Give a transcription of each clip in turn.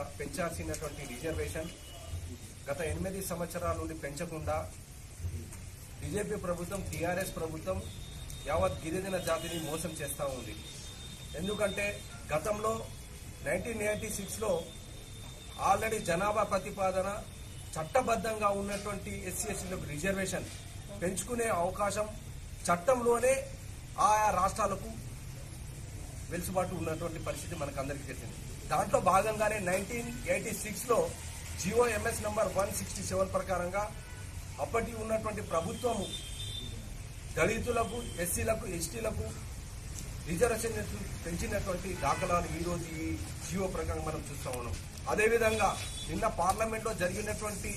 పెంచాల్సినటువంటి reservation గత ఎనిమిది సంవత్సరాల నుండి పెంచకుండా బీజేపీ ప్రభుత్వం టీఆర్ఎస్ ప్రభుత్వం యావత్ గిరిజన జాతిని మోసం చేస్తూ ఉంది ఎందుకంటే గతంలో నైన్టీన్ ఎయిటీ సిక్స్లో ఆల్రెడీ జనాభా ప్రతిపాదన చట్టబద్ధంగా ఉన్నటువంటి ఎస్సీ ఎస్సీలకు రిజర్వేషన్ పెంచుకునే అవకాశం చట్టంలోనే ఆయా రాష్ట్రాలకు వెలుసుబాటు ఉన్నటువంటి పరిస్థితి మనకు అందరికీ తెలిసింది దాంట్లో భాగంగానే నైన్టీన్ ఎయిటీ సిక్స్లో G O MS number one sixty seven ప్రకారంగా అప్పటి ఉన్నటువంటి ప్రభుత్వము దళితులకు ఎస్సీలకు ఎస్టీలకు రిజర్వేషన్ పెంచినటువంటి దాఖలాలు ఈ రోజు ఈ జియో ప్రకారం మనం చూస్తా ఉన్నాం అదేవిధంగా నిన్న పార్లమెంట్ లో జరిగినటువంటి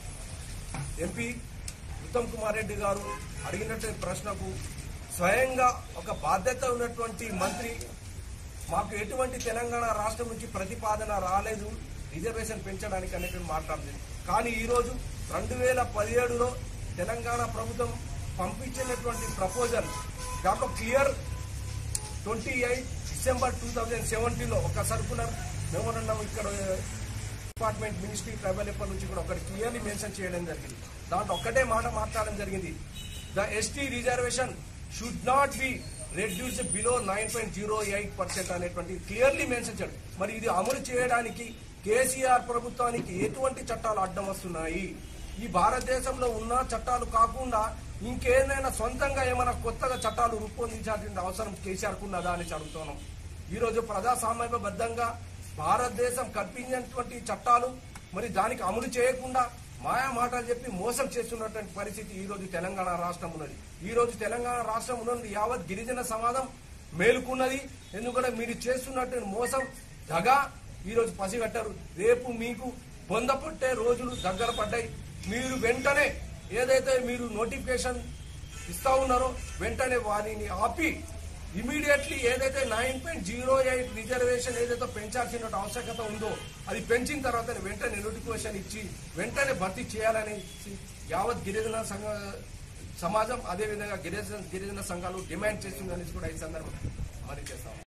ఎంపీ ఉత్తమ్ కుమార్ రెడ్డి గారు అడిగినటువంటి ప్రశ్నకు స్వయంగా ఒక బాధ్యత ఉన్నటువంటి మంత్రి మాకు ఎటువంటి తెలంగాణ రాష్ట్రం నుంచి ప్రతిపాదన రాలేదు రిజర్వేషన్ పెంచడానికి అనేటువంటి మాట్లాడుతుంది కానీ ఈ రోజు రెండు వేల పదిహేడులో తెలంగాణ ప్రభుత్వం పంపించినటువంటి ప్రపోజల్ దాంట్లో clear twenty eight December two thousand సెవెంటీన్లో ఒక సర్కులర్ మెమోరండం ఇక్కడ డిపార్ట్మెంట్ మినిస్ట్రీ ట్రైబల్ ఎప్పటి నుంచి కూడా ఒకటి క్లియర్లీ మెన్షన్ చేయడం జరిగింది దాంట్లో ఒక్కటే మాట మాట్లాడడం జరిగింది the ST reservation should not be reduce below nine point zero eight percent అనేటువంటి క్లియర్లీ మెన్షన్ చేయడం మరి ఇది అమలు చేయడానికి కేసీఆర్ ప్రభుత్వానికి ఎటువంటి చట్టాలు అడ్డం వస్తున్నాయి ఈ భారతదేశంలో ఉన్న చట్టాలు కాకుండా ఇంకేదైనా సొంతంగా ఏమైనా కొత్తగా చట్టాలు రూపొందించాల్సిన అవసరం కేసీఆర్ ఉన్నదా అని అడుగుతున్నాం ఈ రోజు ప్రజాస్వామ్యబద్ధంగా భారతదేశం కల్పించినటువంటి చట్టాలు మరి దానికి అమలు చేయకుండా మాయా మాటలు చెప్పి మోసం చేస్తున్నటువంటి పరిస్థితి ఈ రోజు తెలంగాణ రాష్ట్రం ఉన్నది ఈ రోజు తెలంగాణ రాష్ట్రం ఉన్నది యావత్ గిరిజన సమాజం మేలుకున్నది ఎందుకంటే మీరు చేస్తున్నటువంటి మోసం దగా ఈ రోజు పసిగట్టారు రేపు మీకు పొందపట్టే రోజులు దగ్గర పడ్డాయి మీరు వెంటనే ఏదైతే మీరు నోటిఫికేషన్ ఇస్తా ఉన్నారో వెంటనే వారిని ఆపి ఇమీడియట్లీ ఏదైతే nine point zero eight reservation ఏదైతే పెంచాల్సిన ఆవశ్యకత ఉందో అది పెంచిన తర్వాత వెంటనే నోటిఫికేషన్ ఇచ్చి వెంటనే భర్తీ చేయాలని యావత్ గిరిజన సంఘ సమాజం అదేవిధంగా గిరిజన గిరిజన సంఘాలు డిమాండ్ చేస్తుందని కూడా ఈ సందర్భంగా మరి చేస్తాం